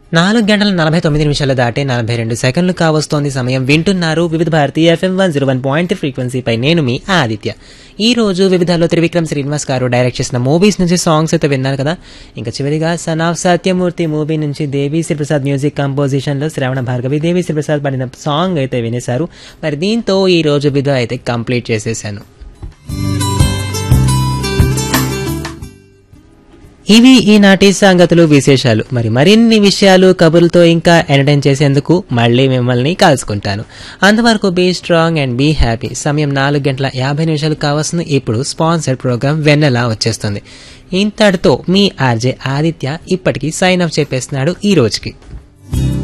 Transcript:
నాలుగు గంటల నలభై తొమ్మిది నిమిషాలు దాటి నలభై రెండు సెకండ్లు కావస్తోంది సమయం వింటున్నారు Vividh Bharati FM one zero one point ఫ్రీక్వెన్సీపై నేను మీ ఆదిత్య ఈ రోజు వివిధాలో త్రివిక్రమ్ శ్రీనివాస్ గారు డైరెక్ట్ చేసిన మూవీస్ నుంచి సాంగ్స్ అయితే విన్నారు కదా ఇంకా చివరిగా సన్ ఆఫ్ సత్యమూర్తి మూవీ నుంచి దేవి శ్రీప్రసాద్ మ్యూజిక్ కంపోజిషన్ లో శ్రవణ భార్గవి దేవి శ్రీప్రసాద్ పాడిన సాంగ్ అయితే వినేశారు మరి దీంతో ఈ రోజు విధ అయితే కంప్లీట్ చేసేసాను ఇవి ఈనాటి సంగతులు విశేషాలు మరి మరిన్ని విషయాలు కబుర్లతో ఇంకా ఎంటర్టైన్ చేసేందుకు మళ్ళీ మిమ్మల్ని కలుసుకుంటాను అంతవరకు be strong and be happy సమయం నాలుగు గంటల యాభై నిమిషాలు కావాల్సిన ఇప్పుడు స్పాన్సర్డ్ ప్రోగ్రామ్ వెన్నెలా వచ్చేస్తుంది ఇంతటితో మీ ఆర్జే ఆదిత్య ఇప్పటికీ సైన్ అప్ చెప్పేస్తున్నాడు ఈ రోజుకి